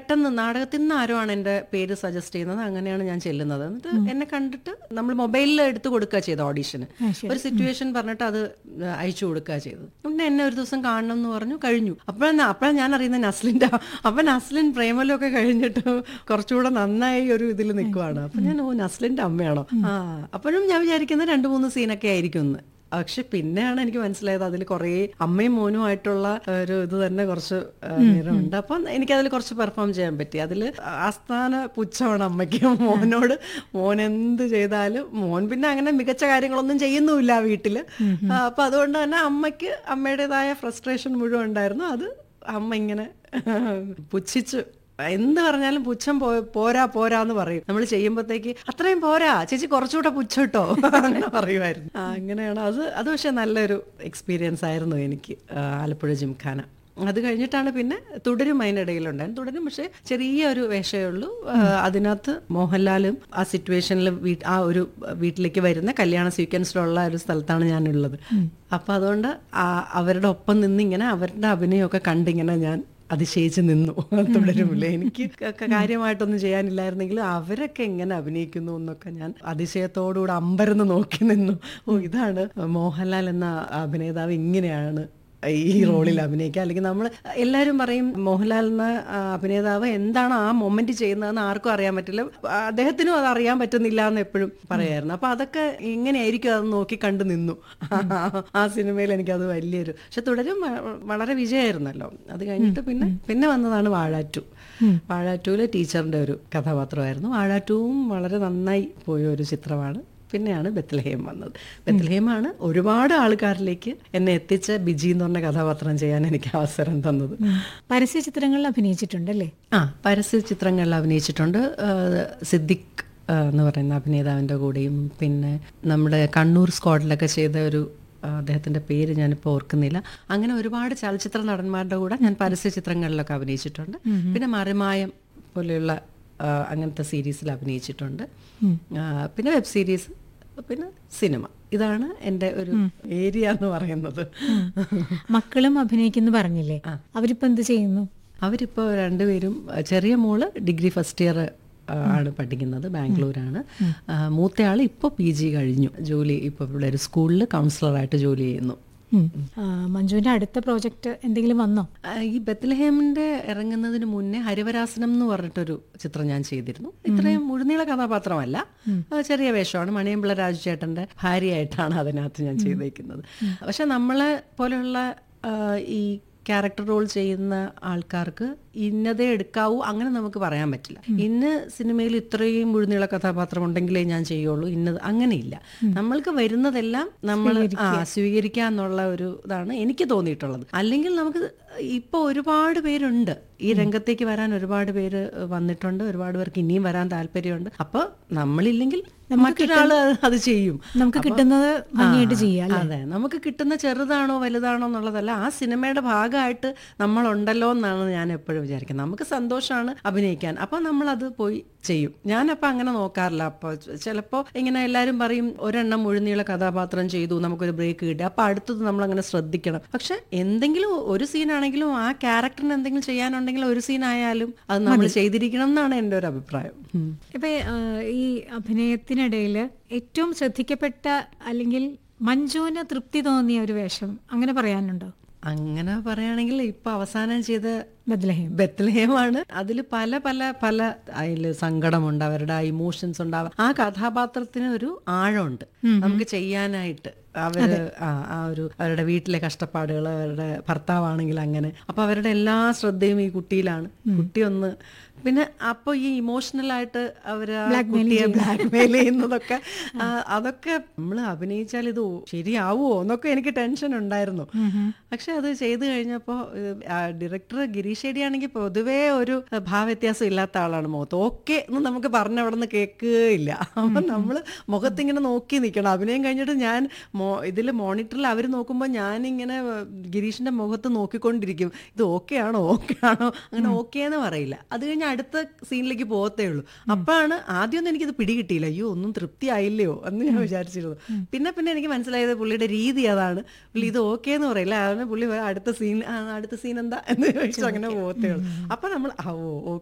പെട്ടെന്ന് നാടകത്തിൽ നിന്ന് ആരോ ആണ് എൻ്റെ പേര് സജസ്റ്റ് ചെയ്യുന്നത് അങ്ങനെയാണ് ഞാൻ ചെല്ലുന്നത് എന്നിട്ട് എന്നെ കണ്ടിട്ട് നമ്മൾ മൊബൈലിൽ എടുത്തു കൊടുക്കുക ചെയ്ത് ഓഡീഷന് ഒരു സിറ്റുവേഷൻ പറഞ്ഞിട്ട് അത് അയച്ചു കൊടുക്കുക ചെയ്തത് പിന്നെ എന്നെ ഒരു ദിവസം കാണണം എന്ന് പറഞ്ഞു കഴിഞ്ഞു അപ്പോഴാണ് അപ്പോഴാണ് ഞാൻ അറിയുന്നത് നസ്ലിൻ്റെ അപ്പൊ നസ്ലിൻ പ്രേമലൊക്കെ കഴിഞ്ഞിട്ട് കുറച്ചുകൂടെ നന്നായി ഒരു ഇതിൽ നിൽക്കുവാണ് അപ്പൊ ഞാൻ ഓ നസ്ലിൻ്റെ അമ്മയാണോ ആ അപ്പോഴും ഞാൻ വിചാരിക്കുന്നത് രണ്ട് മൂന്ന് സീനൊക്കെ ആയിരിക്കും എന്ന് പക്ഷെ പിന്നെയാണ് എനിക്ക് മനസ്സിലായത് അതിൽ കുറേ അമ്മയും മോനും ആയിട്ടുള്ള ഒരു ഇത് തന്നെ കുറച്ച് ആ, നേരമുണ്ട് അപ്പം എനിക്കതിൽ കുറച്ച് പെർഫോം ചെയ്യാൻ പറ്റി അതിൽ ആസ്ഥാന പുച്ഛമാണ് അമ്മയ്ക്ക് മോനോട് മോൻ എന്ത് ചെയ്താലും മോൻ പിന്നെ അങ്ങനെ മികച്ച കാര്യങ്ങളൊന്നും ചെയ്യുന്നുമില്ല ആ വീട്ടില് ആ, അപ്പൊ അതുകൊണ്ട് തന്നെ അമ്മയ്ക്ക് അമ്മയുടേതായ ഫ്രസ്ട്രേഷൻ മുഴുവൻ ഉണ്ടായിരുന്നു അത് അമ്മ ഇങ്ങനെ പുച്ഛിച്ചു എന്ത് പറഞ്ഞാലും പുച്ഛം പോ പോരാ പോരാ എന്ന് പറയും നമ്മൾ ചെയ്യുമ്പോഴത്തേക്ക് അത്രയും പോരാ ചേച്ചി കുറച്ചുകൂടെ പുച്ഛട്ടോ അങ്ങനെ പറയുമായിരുന്നു ആ, അങ്ങനെയാണ് അത് അത് പക്ഷെ നല്ലൊരു എക്സ്പീരിയൻസ് ആയിരുന്നു എനിക്ക് ആ, ആലപ്പുഴ ജിംഖാന അത് കഴിഞ്ഞിട്ടാണ് പിന്നെ തുടരും അതിനിടയിലുണ്ടായിരുന്നു തുടരും പക്ഷെ ചെറിയൊരു വേഷമേ ഉള്ളൂ ആ, അതിനകത്ത് മോഹൻലാലും ആ സിറ്റുവേഷനിൽ ആ ഒരു വീട്ടിലേക്ക് വരുന്ന കല്യാണ സീക്വൻസിലുള്ള ഒരു സ്ഥലത്താണ് ഞാനുള്ളത് അപ്പൊ അതുകൊണ്ട് ആ അവരുടെ ഒപ്പം നിന്നിങ്ങനെ അവരുടെ അഭിനയമൊക്കെ കണ്ടിങ്ങനെ ഞാൻ അതിശയിച്ച് നിന്നു തുടരുമില്ല എനിക്ക് ക- ക- കാര്യമായിട്ടൊന്നും ചെയ്യാനില്ലായിരുന്നെങ്കിലും അവരൊക്കെ എങ്ങനെ അഭിനയിക്കുന്നു എന്നൊക്കെ ഞാൻ അതിശയത്തോടുകൂടെ അമ്പരന്ന് നോക്കി നിന്നു ഓ ഇതാണ് മോഹൻലാൽ എന്ന അഭിനേതാവ് ഇങ്ങനെയാണ് ഈ റോളിൽ അഭിനയിക്കുക അല്ലെങ്കിൽ നമ്മൾ എല്ലാവരും പറയും മോഹൻലാൽ എന്ന ആ, അഭിനേതാവ് എന്താണ് ആ മൊമെന്റ് ചെയ്യുന്നതെന്ന് ആർക്കും അറിയാൻ പറ്റില്ല അദ്ദേഹത്തിനും അത് അറിയാൻ പറ്റുന്നില്ല എന്ന് എപ്പോഴും പറയായിരുന്നു അപ്പൊ അതൊക്കെ എങ്ങനെയായിരിക്കും അത് നോക്കി കണ്ടു നിന്നു ആ സിനിമയിൽ എനിക്കത് വലിയൊരു പക്ഷെ തുടരും വ- വളരെ വിജയമായിരുന്നല്ലോ അത് കഴിഞ്ഞിട്ട് പിന്നെ പിന്നെ വന്നതാണ് വാഴാറ്റു വാഴാറ്റൂലെ ടീച്ചറിന്റെ ഒരു കഥാപാത്രമായിരുന്നു വാഴാറ്റുവും വളരെ നന്നായി പോയ ഒരു ചിത്രമാണ് പിന്നെയാണ് ബത്ലഹേം വന്നത് ബത്ലഹേമാണ് ഒരുപാട് ആൾക്കാരിലേക്ക് എന്നെ എത്തിച്ച ബിജി എന്ന് പറഞ്ഞ കഥാപാത്രം ചെയ്യാൻ എനിക്ക് അവസരം തന്നത് പരസ്യ ചിത്രങ്ങളിൽ അഭിനയിച്ചിട്ടുണ്ടല്ലേ ആ പരസ്യ ചിത്രങ്ങളിൽ അഭിനയിച്ചിട്ടുണ്ട് ആ, സിദ്ദിഖ് ആ, എന്ന് പറയുന്ന അഭിനേതാവിൻ്റെ കൂടെയും പിന്നെ നമ്മുടെ കണ്ണൂർ സ്ക്വാഡിലൊക്കെ ചെയ്ത ഒരു ആ, അദ്ദേഹത്തിൻ്റെ പേര് ഞാനിപ്പോൾ ഓർക്കുന്നില്ല അങ്ങനെ ഒരുപാട് ചലച്ചിത്ര നടന്മാരുടെ കൂടെ ഞാൻ പരസ്യ ചിത്രങ്ങളിലൊക്കെ അഭിനയിച്ചിട്ടുണ്ട് പിന്നെ മറിമായം പോലെയുള്ള ആ, അങ്ങനത്തെ സീരീസിൽ അഭിനയിച്ചിട്ടുണ്ട് ആ, പിന്നെ വെബ് സീരീസ് പിന്നെ സിനിമ ഇതാണ് എൻ്റെ ഒരു ഏരിയ എന്ന് പറയുന്നത് മക്കളും അഭിനയിക്കുന്നു പറഞ്ഞില്ലേ അവരിപ്പോ എന്ത് ചെയ്യുന്നു അവരിപ്പോൾ രണ്ടുപേരും അഹ് ചെറിയ മോള് ഡിഗ്രി ഫസ്റ്റ് ഇയർ ആണ് പഠിക്കുന്നത് ബാംഗ്ലൂരാണ് ആ, മൂത്തയാൾ ഇപ്പോൾ പി ജി കഴിഞ്ഞു ജോലി ഇപ്പോൾ ഇവിടെ ഒരു സ്കൂളിൽ കൗൺസിലറായിട്ട് ജോലി ചെയ്യുന്നു ഉം. ആ, മഞ്ജുവിന്റെ അടുത്ത പ്രോജക്റ്റ് എന്തെങ്കിലും വന്നോ ആ, ഈ ബത്ലഹേമിന്റെ ഇറങ്ങുന്നതിന് മുന്നേ ഹരിവരാസനം എന്ന് പറഞ്ഞിട്ടൊരു ചിത്രം ഞാൻ ചെയ്തിരുന്നു ഇത്രയും മുഴുനീള കഥാപാത്രമല്ല ആ, ചെറിയ വേഷമാണ് മണിയമ്പിള്ള രാജുചേട്ടന്റെ ഭാര്യയായിട്ടാണ് അതിനകത്ത് ഞാൻ ചെയ്തേക്കുന്നത് പക്ഷെ നമ്മളെ പോലെയുള്ള ആ, ഈ ക്യാരക്ടർ റോൾ ചെയ്യുന്ന ആൾക്കാർക്ക് ഇന്നതേ എടുക്കാവൂ അങ്ങനെ നമുക്ക് പറയാൻ പറ്റില്ല ഇന്ന് സിനിമയിൽ ഇത്രയും മുഴുനീള കഥാപാത്രം ഉണ്ടെങ്കിലേ ഞാൻ ചെയ്യുള്ളൂ ഇന്നത് അങ്ങനെയില്ല നമ്മൾക്ക് വരുന്നതെല്ലാം നമ്മൾ ആ സ്വീകരിക്കുക എന്നുള്ള ഒരു ഇതാണ് എനിക്ക് തോന്നിയിട്ടുള്ളത് അല്ലെങ്കിൽ നമുക്ക് ഇപ്പൊ ഒരുപാട് പേരുണ്ട് ഈ രംഗത്തേക്ക് വരാൻ ഒരുപാട് പേര് വന്നിട്ടുണ്ട് ഒരുപാട് പേർക്ക് ഇനിയും വരാൻ താല്പര്യമുണ്ട് അപ്പൊ നമ്മളില്ലെങ്കിൽ മറ്റൊരാള് അത് ചെയ്യും നമുക്ക് അപ്പൊ- കിട്ടുന്നത് ഭംഗിയായിട്ട് ആ, ചെയ്യാം അല്ലേ? അതെ നമുക്ക് കിട്ടുന്ന ചെറുതാണോ വലുതാണോ എന്നുള്ളതല്ല ആ സിനിമയുടെ ഭാഗമായിട്ട് നമ്മളുണ്ടല്ലോ എന്നാണ് ഞാൻ എപ്പോഴും വിചാരിക്കുന്നത് നമുക്ക് സന്തോഷമാണ് അഭിനയിക്കാൻ അപ്പൊ നമ്മൾ അത് പോയി ചെയ്യും ഞാനപ്പോൾ അങ്ങനെ നോക്കാറില്ല അപ്പോൾ ചിലപ്പോൾ ഇങ്ങനെ എല്ലാവരും പറയും ഒരെണ്ണം മുഴുനീള കഥാപാത്രം ചെയ്തു നമുക്കൊരു ബ്രേക്ക് കിട്ടി അപ്പോൾ അടുത്തത് നമ്മൾ അങ്ങനെ ശ്രദ്ധിക്കണം പക്ഷെ എന്തെങ്കിലും ഒരു സീനാണെങ്കിലും ആ ക്യാരക്ടറിന് എന്തെങ്കിലും ചെയ്യാനുണ്ടെങ്കിൽ ഒരു സീനായാലും അത് നമ്മൾ ചെയ്തിരിക്കണം എന്നാണ് എൻ്റെ ഒരു അഭിപ്രായം ഉം. ഇപ്പൊ ആ, ഈ അഭിനയത്തിനിടയിൽ ഏറ്റവും ശ്രദ്ധിക്കപ്പെട്ട അല്ലെങ്കിൽ മഞ്ജുവിന് തൃപ്തി തോന്നിയ ഒരു വേഷം അങ്ങനെ പറയാനുണ്ടോ അങ്ങനെ പറയുകയാണെങ്കിൽ ഇപ്പൊ അവസാനം ചെയ്ത ബദ്ലഹേം ബത്ലഹേമാണ് അതിൽ പല പല പല അതിൽ സങ്കടമുണ്ട് അവരുടെ ഇമോഷൻസ് ഉണ്ടാവുക ആ കഥാപാത്രത്തിന് ഒരു ആഴമുണ്ട് നമുക്ക് ചെയ്യാനായിട്ട് അവര് ആ ആ ഒരു അവരുടെ വീട്ടിലെ കഷ്ടപ്പാടുകൾ അവരുടെ ഭർത്താവാണെങ്കിൽ അങ്ങനെ അപ്പൊ അവരുടെ എല്ലാ ശ്രദ്ധയും ഈ കുട്ടിയിലാണ് കുട്ടി ഒന്ന് പിന്നെ അപ്പൊ ഈ ഇമോഷണൽ ആയിട്ട് അവര് ആ കുട്ടിയെ ബ്ലാക്ക്മെയിൽ ചെയ്യുന്നതൊക്കെ ആ, അതൊക്കെ നമ്മൾ അഭിനയിച്ചാൽ ഇത് ശരിയാവുമോ എന്നൊക്കെ എനിക്ക് ടെൻഷൻ ഉണ്ടായിരുന്നു പക്ഷെ അത് ചെയ്തു കഴിഞ്ഞപ്പോൾ ഡയറക്ടർ ഗിരീഷ് ഷെഡി ആണെങ്കിൽ പൊതുവേ ഒരു ഭാവവ്യത്യാസം ഇല്ലാത്ത ആളാണ് മുഖത്ത് ഓക്കെ എന്ന് നമുക്ക് പറഞ്ഞ അവിടെ നിന്ന് കേൾക്കുകയില്ല അപ്പം നമ്മൾ മുഖത്തിങ്ങനെ നോക്കി നിൽക്കണം അഭിനയം കഴിഞ്ഞിട്ട് ഞാൻ മോ ഇതിൽ മോണിറ്ററിൽ അവർ നോക്കുമ്പോൾ ഞാനിങ്ങനെ ഗിരീഷിന്റെ മുഖത്ത് നോക്കിക്കൊണ്ടിരിക്കും ഇത് ഓക്കെ ആണോ ഓക്കെ ആണോ അങ്ങനെ ഓക്കെ എന്ന് പറയില്ല അത് കഴിഞ്ഞ് അടുത്ത സീനിലേക്ക് പോകത്തേ ഉള്ളൂ അപ്പോഴാണ് ആദ്യമൊന്നും എനിക്കിത് പിടികിട്ടിയില്ല അയ്യോ ഒന്നും തൃപ്തിയായില്ലയോ എന്ന് ഞാൻ വിചാരിച്ചിരുന്നു പിന്നെ പിന്നെ എനിക്ക് മനസ്സിലായത് പുള്ളിയുടെ രീതി അതാണ് പുള്ളി ഇത് ഓക്കെ എന്ന് പറയില്ല അതാണ് പുള്ളി അടുത്ത സീൻ അടുത്ത സീൻ എന്താ എന്ന് ചോദിച്ചു അങ്ങനെ പോകത്തേ ഉള്ളൂ അപ്പൊ നമ്മൾ ആ, ഓ